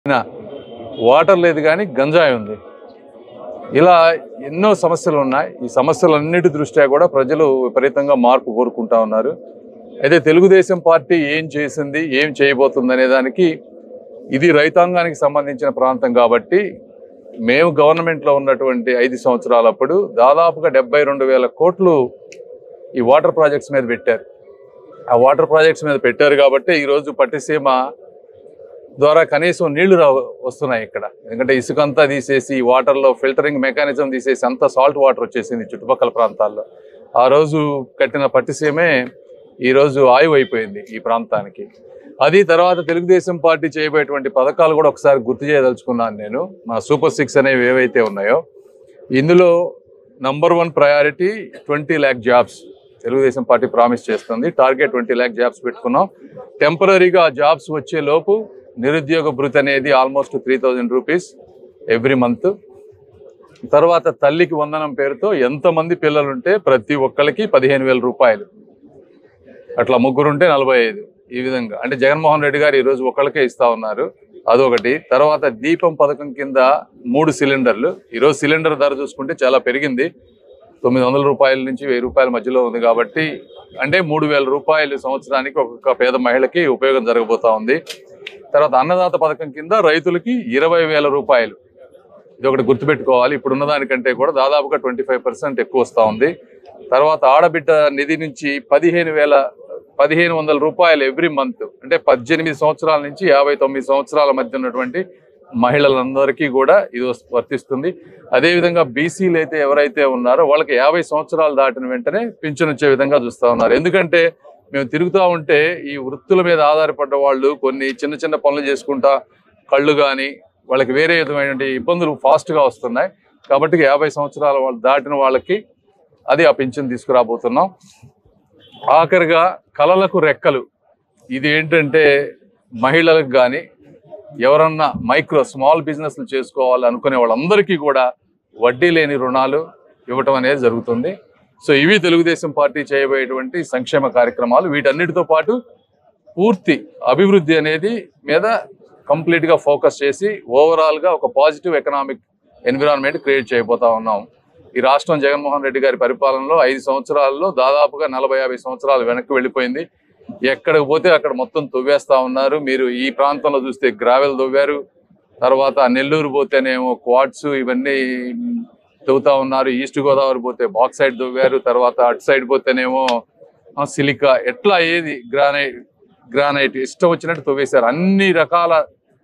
water లేదు కానీ గంజాయి ఉంది ఇలా ఎన్నో సమస్యలు ఉన్నాయి ఈ సమస్యలన్నిటి దృష్ట్యా కూడా ప్రజలు విపరీతంగా మార్పు కోరుకుంటా ఉన్నారు అయితే తెలుగుదేశం పార్టీ ఏం చేసింది ఏం చేయబోతుంది అనే దానికి ఇది రైతాంగానికి సంబంధించిన ప్రాంతం కాబట్టి మేము గవర్నమెంట్లో ఉన్నటువంటి ఐదు సంవత్సరాలప్పుడు దాదాపుగా డెబ్బై రెండు వేల కోట్లు ఈ వాటర్ ప్రాజెక్ట్స్ మీద పెట్టారు ఆ వాటర్ ప్రాజెక్ట్స్ మీద పెట్టారు కాబట్టి ఈరోజు పట్టిసీమ ద్వారా కనీసం నీళ్లు రా వస్తున్నాయి ఇక్కడ ఎందుకంటే ఇసుకంతా తీసేసి ఈ వాటర్లో ఫిల్టరింగ్ మెకానిజం తీసేసి అంతా సాల్ట్ వాటర్ వచ్చేసింది చుట్టుపక్కల ప్రాంతాల్లో ఆ రోజు కట్టిన పట్టిసీమే ఈరోజు ఆయువు అయిపోయింది ఈ ప్రాంతానికి అది తర్వాత తెలుగుదేశం పార్టీ చేయబోయేటువంటి పథకాలు కూడా ఒకసారి గుర్తు చేయదలుచుకున్నాను నేను మా సూపర్ సిక్స్ అనేవి ఏవైతే ఉన్నాయో ఇందులో number one priority twenty lakh jobs Telugu Desam party promise చేస్తుంది టార్గెట్ ట్వంటీ ల్యాక్ జాబ్స్ పెట్టుకున్నాం టెంపరీగా ఆ జాబ్స్ వచ్చే లోపు నిరుద్యోగ భృతి అనేది almost three thousand rupees every month తర్వాత తల్లికి వందనం పేరుతో ఎంతమంది పిల్లలుంటే ప్రతి ఒక్కరికి పదిహేను వేల రూపాయలు అట్లా ముగ్గురుంటే నలభై ఐదు ఈ విధంగా అంటే జగన్మోహన్ రెడ్డి గారు ఈరోజు ఒకళ్ళకే ఇస్తా ఉన్నారు అదొకటి తర్వాత దీపం పథకం కింద మూడు సిలిండర్లు ఈరోజు సిలిండర్ ధర చూసుకుంటే చాలా పెరిగింది తొమ్మిది వందల రూపాయల నుంచి వెయ్యి రూపాయల మధ్యలో ఉంది కాబట్టి అంటే మూడు వేల రూపాయలు సంవత్సరానికి ఒక్కొక్క పేద మహిళకి ఉపయోగం జరగబోతా ఉంది తర్వాత అన్నదాత పథకం కింద రైతులకి ఇరవై వేల రూపాయలు ఇది ఒకటి గుర్తుపెట్టుకోవాలి ఇప్పుడు ఉన్న దానికంటే కూడా దాదాపుగా ట్వంటీ ఫైవ్ పర్సెంట్ ఎక్కువ వస్తూ ఉంది తర్వాత ఆడబిడ్డ నిధి నుంచి పదిహేను వేల పదిహేను వందల రూపాయలు ఎవ్రీ మంత్ అంటే పద్దెనిమిది సంవత్సరాల నుంచి యాభై తొమ్మిది సంవత్సరాల మధ్య ఉన్నటువంటి మహిళలందరికీ కూడా ఇది వస్- వర్తిస్తుంది అదేవిధంగా బీసీలు అయితే ఎవరైతే ఉన్నారో వాళ్ళకి యాభై సంవత్సరాలు దాటిన వెంటనే పింఛను వచ్చే విధంగా చూస్తూ ఉన్నారు ఎందుకంటే మేము తిరుగుతూ ఉంటే ఈ వృత్తుల మీద ఆధారపడ్డ వాళ్ళు కొన్ని చిన్న చిన్న పనులు చేసుకుంటా కళ్ళు కానీ వాళ్ళకి వేరే విధమైనటువంటి ఇబ్బందులు ఫాస్ట్గా వస్తున్నాయి కాబట్టి యాభై సంవత్సరాల వాళ్ళు దాటిన వాళ్ళకి అది ఆ పింఛన్ తీసుకురాబోతున్నాం ఆఖరిగా కళలకు రెక్కలు ఇది ఏంటంటే మహిళలకు కానీ ఎవరన్నా మైక్రో స్మాల్ బిజినెస్లు చేసుకోవాలి అనుకునే వాళ్ళందరికీ కూడా వడ్డీ లేని రుణాలు ఇవ్వటం అనేది జరుగుతుంది సో ఇవి తెలుగుదేశం పార్టీ చేయబోయేటువంటి సంక్షేమ కార్యక్రమాలు వీటన్నిటితో పాటు పూర్తి అభివృద్ధి అనేది మీద కంప్లీట్గా ఫోకస్ చేసి ఓవరాల్గా ఒక పాజిటివ్ ఎకనామిక్ ఎన్విరాన్మెంట్ క్రియేట్ చేయబోతా ఉన్నాం ఈ రాష్ట్రం జగన్మోహన్ రెడ్డి గారి పరిపాలనలో ఐదు సంవత్సరాల్లో దాదాపుగా నలభై యాభై సంవత్సరాలు వెనక్కి వెళ్ళిపోయింది ఎక్కడికి పోతే అక్కడ మొత్తం తవ్వేస్తా ఉన్నారు మీరు ఈ ప్రాంతంలో చూస్తే గ్రావెల్ తవ్వారు తర్వాత నెల్లూరు పోతేనేమో క్వాడ్స్ ఇవన్నీ తవ్వుతా ఉన్నారు ఈస్ట్ గోదావరి పోతే బాక్సైడ్ తవ్వారు తర్వాత అటు సైడ్ పోతేనేమో ఆ, సిలికా ఎట్లా ఏది గ్రానైట్ గ్రానైట్ ఇష్టం వచ్చినట్టు తవ్వేశారు అన్ని రకాల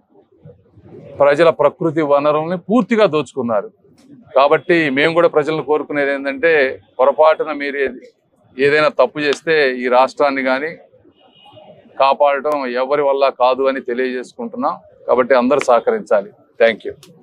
ప్రజల ప్రకృతి వనరుల్ని పూర్తిగా దోచుకున్నారు కాబట్టి మేము కూడా ప్రజలను కోరుకునేది ఏంటంటే పొరపాటున మీరు ఏది- ఏదైనా తప్పు చేస్తే ఈ రాష్ట్రాన్ని కానీ కాపాడటం ఎవరి వల్ల కాదు అని తెలియజేసుకుంటున్నాం కాబట్టి అందరూ సహకరించాలి థ్యాంక్ యూ